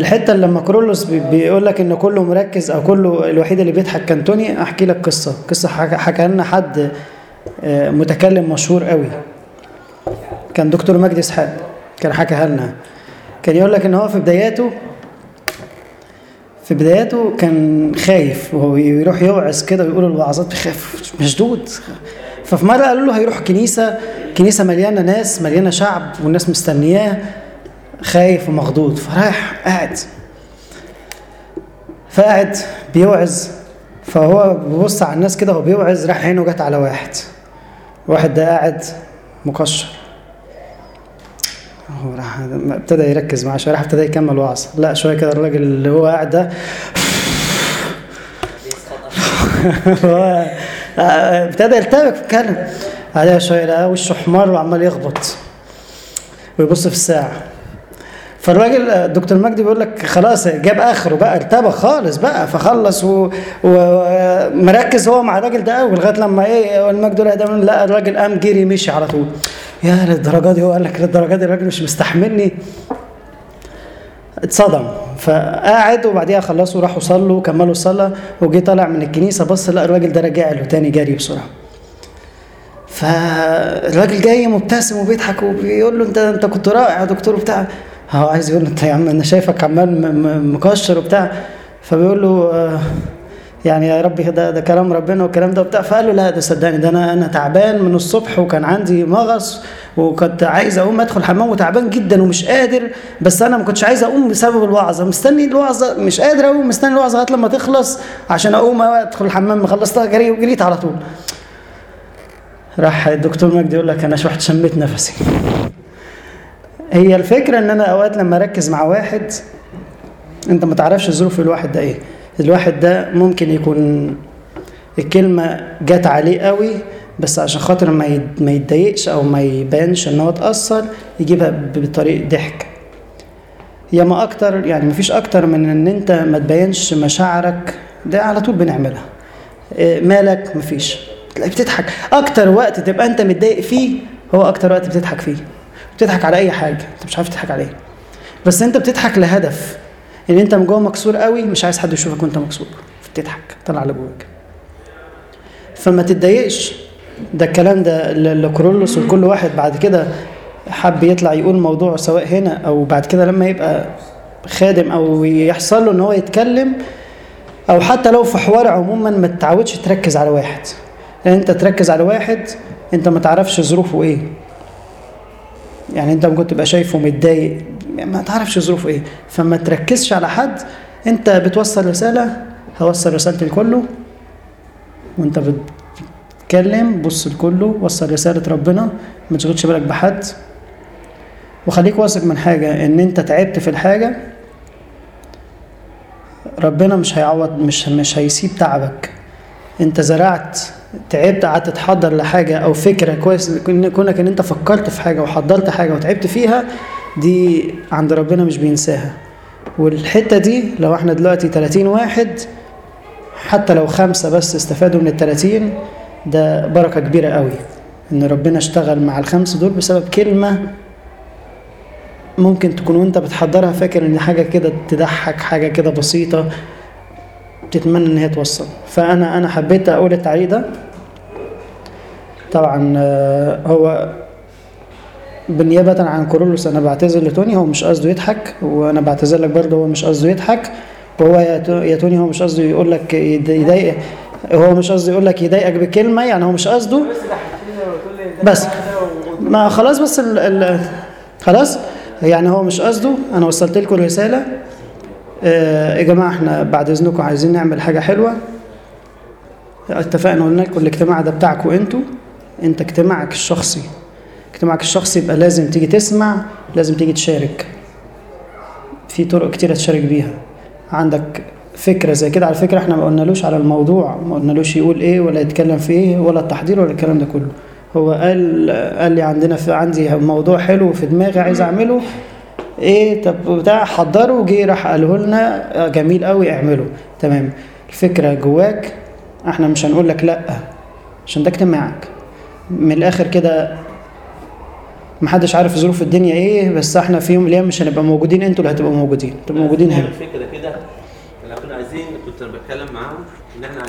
الحته اللي لما كرولوس بي- بيقول لك ان كله مركز او كله الوحيد اللي بيضحك كان توني احكي لك قصه قصه حكى حكى لنا حد آه، متكلم مشهور قوي كان دكتور مجدي اسحاق كان حكاها لنا كان يقول لك ان هو في بداياته في بداياته كان خايف وهو يروح يوعظ كده ويقول الوعظات بيخاف مشدود ففي مره قالوا له هيروح كنيسه كنيسه مليانه ناس مليانه شعب والناس مستنياه خايف ومخضوض فرايح قاعد فقاعد بيوعظ فهو بيبص على الناس كده وهو بيوعظ راح عينه جت على واحد واحد ده قاعد مكشر هو راح ابتدى يركز معاه شويه راح ابتدى يكمل وعظ لا شويه كده الراجل اللي هو قاعد ده هو ابتدى يرتبك في الكلام بعدها شويه لقى وشه احمر وعمال يخبط ويبص في الساعه فالراجل الدكتور مجدي بيقول لك خلاص جاب اخره بقى ارتبك خالص بقى فخلص و- ومركز هو مع الراجل ده قوي لغايه لما ايه المجدي راح ده لا الراجل قام جري مشي على طول يا للدرجه دي هو قال لك للدرجه دي الراجل مش مستحملني اتصدم فقعد وبعديها خلصوا راحوا صلوا كملوا الصلاه وجي طالع من الكنيسه بص لا الراجل ده راجع له تاني جري بسرعه فالراجل جاي مبتسم وبيضحك وبيقول له انت انت كنت رائع يا دكتور وبتاع هو عايز يقول له انت يا عم انا شايفك عمال م- م- مكشر وبتاع فبيقول له آه، يعني يا ربي ده ده كلام ربنا والكلام ده وبتاع فقال له لا ده صدقني ده انا انا تعبان من الصبح وكان عندي مغص وكنت عايز اقوم ادخل الحمام وتعبان جدا ومش قادر بس انا ما كنتش عايز اقوم بسبب الوعظه مستني الوعظه مش قادر اقوم مستني الوعظه لغايه لما تخلص عشان اقوم ادخل الحمام خلصتها جري وجريت على طول راح الدكتور مجدي يقول لك انا رحت شميت نفسي هي الفكره ان انا اوقات لما اركز مع واحد انت ما تعرفش ظروف الواحد ده ايه الواحد ده ممكن يكون الكلمه جت عليه قوي بس عشان خاطر ما يد- ما يتضايقش او ما يبانش ان هو اتاثر يجيبها ب- بطريقه ضحك هي ما اكتر يعني مفيش اكتر من ان انت ما تبينش مشاعرك ده على طول بنعملها إيه، مالك مفيش تلاقي بتضحك اكتر وقت تبقى انت متضايق فيه هو اكتر وقت بتضحك فيه بتضحك على اي حاجه انت مش عارف تضحك عليه بس انت بتضحك لهدف ان انت من جوه مكسور قوي مش عايز حد يشوفك وانت مكسور بتضحك طلع اللي جواك فما تتضايقش ده الكلام ده ل- لكرولوس ولكل واحد بعد كده حب يطلع يقول موضوع سواء هنا او بعد كده لما يبقى خادم او يحصل له ان هو يتكلم او حتى لو في حوار عموما ما تتعودش تركز على واحد لان انت تركز على واحد انت ما تعرفش ظروفه ايه يعني انت ممكن تبقى شايفه متضايق ما تعرفش ظروفه ايه فما تركزش على حد انت بتوصل رساله هوصل رسالتي لكله وانت بتتكلم بص لكله وصل رساله ربنا ما تشغلش بالك بحد وخليك واثق من حاجه ان انت تعبت في الحاجه ربنا مش هيعوض مش مش هيسيب تعبك انت زرعت تعبت قعدت تحضر لحاجه او فكره كويس كون- كونك ان انت فكرت في حاجه وحضرت حاجه وتعبت فيها دي عند ربنا مش بينساها والحته دي لو احنا دلوقتي 30 واحد حتى لو خمسه بس استفادوا من ال 30 ده بركه كبيره قوي ان ربنا اشتغل مع الخمسه دول بسبب كلمه ممكن تكون وانت بتحضرها فاكر ان حاجه كده تضحك حاجه كده بسيطه تتمنى ان هي توصل فانا انا حبيت اقول التعليق ده طبعا آه، هو بالنيابة عن كورولوس أنا بعتذر لتوني هو مش قصده يضحك وأنا بعتذر لك برضه هو مش قصده يضحك وهو يا تو- يا توني هو مش قصده يقول لك يد- يضايق هو مش قصده يقول لك يضايقك بكلمة يعني هو مش قصده بس ما خلاص بس ال ال خلاص يعني هو مش قصده انا وصلت لكم الرساله آه يا جماعه احنا بعد اذنكم عايزين نعمل حاجه حلوه اتفقنا قلنا لكم الاجتماع ده بتاعكم انتوا انت اجتماعك الشخصي اجتماعك الشخصي يبقى لازم تيجي تسمع لازم تيجي تشارك في طرق كتيره تشارك بيها عندك فكره زي كده على فكره احنا ما قلنالوش على الموضوع ما قلنالوش يقول ايه ولا يتكلم في ايه ولا التحضير ولا الكلام ده كله هو قال قال لي عندنا في عندي موضوع حلو في دماغي عايز اعمله ايه طب بتاع حضره وجي راح قاله لنا آه، جميل قوي اعمله تمام الفكره جواك احنا مش هنقول لك لا عشان ده اجتماعك من الاخر كده محدش عارف ظروف الدنيا ايه بس احنا في يوم من الايام مش هنبقى موجودين انتوا اللي هتبقوا موجودين تبقوا موجودين هنا نعمل فكره كده احنا كنا عايزين كنت انا بتكلم معاهم ان احنا